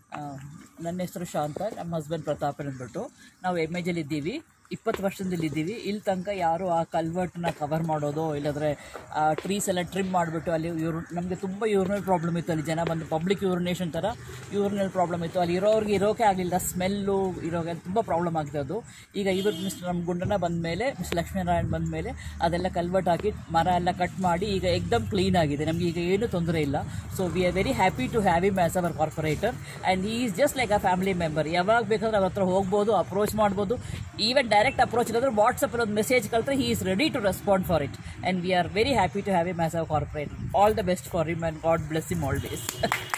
ಆ, ನನ್ನ ಹೆಸರು ಶಾಂತ ನಮ್ಮ ಹಸ್ಬೆಂಡ್ ಪ್ರತಾಪನ್ ಅಂದ್ಬಿಟ್ಟು ನಾವು ಎಮ್ ಎಜಲ್ಲಿ ಇದ್ದೀವಿ ಇಪ್ಪತ್ತು ವರ್ಷದಿಂದ ಇಲ್ಲಿದ್ದೀವಿ ಇಲ್ಲಿ ತನಕ ಯಾರು ಆ ಕಲ್ವರ್ಟ್ನ ಕವರ್ ಮಾಡೋದು ಇಲ್ಲಾಂದರೆ ಆ ಟ್ರೀಸ್ ಎಲ್ಲ ಟ್ರಿಮ್ ಮಾಡಿಬಿಟ್ಟು ಅಲ್ಲಿ ಇವ್ರು ನಮಗೆ ತುಂಬ ಯೂರಿನಲ್ ಪ್ರಾಬ್ಲಮ್ ಇತ್ತು ಅಲ್ಲಿ ಜನ ಬಂದು ಪಬ್ಲಿಕ್ ಯೂರಿನೇಷನ್ ಥರ ಯೂರಿನಲ್ ಪ್ರಾಬ್ಲಮ್ ಇತ್ತು ಅಲ್ಲಿ ಇರೋರಿಗೆ ಇರೋಕೆ ಆಗಲಿಲ್ಲ ಸ್ಮೆಲ್ಲು ಇರೋಗೆ ತುಂಬ ಪ್ರಾಬ್ಲಮ್ ಆಗ್ತಾ ಅದು ಈಗ ಇವರು ಮಿಸ್ಟರ್ ನಮ್ಮ ಗುಂಡನ ಬಂದ ಮೇಲೆ ಮಿಸ್ಟರ್ ಲಕ್ಷ್ಮೀನಾರಾಯಣ್ ಬಂದ ಮೇಲೆ ಅದೆಲ್ಲ ಕಲ್ವರ್ಟ್ ಹಾಕಿ ಮರ ಎಲ್ಲ ಕಟ್ ಮಾಡಿ ಈಗ ಎಕ್ದಮ್ ಕ್ಲೀನ್ ಆಗಿದೆ ನಮಗೆ ಈಗ ಏನೂ ತೊಂದರೆ ಇಲ್ಲ so we are very happy to have him as our corporator and he is just like a family member ಯಾವಾಗ ಬೇಕಾದ್ರೆ ಅವ್ರ ಹತ್ರ ಹೋಗ್ಬೋದು ಅಪ್ರೋಚ್ ಮಾಡ್ಬೋದು ಈವನ್ ಡೈರೆಕ್ಟ್ ಅಪ್ರೋಚ್ ಇಲ್ಲದ್ರೆ ವಾಟ್ಸಪ್ಪಲ್ಲಿ ಒಂದು ಮೆಸೇಜ್ ಕಲ್ತ್ರೆ he is ready to respond for it and we are very happy to have him as our corporator all the best for him and God bless him all days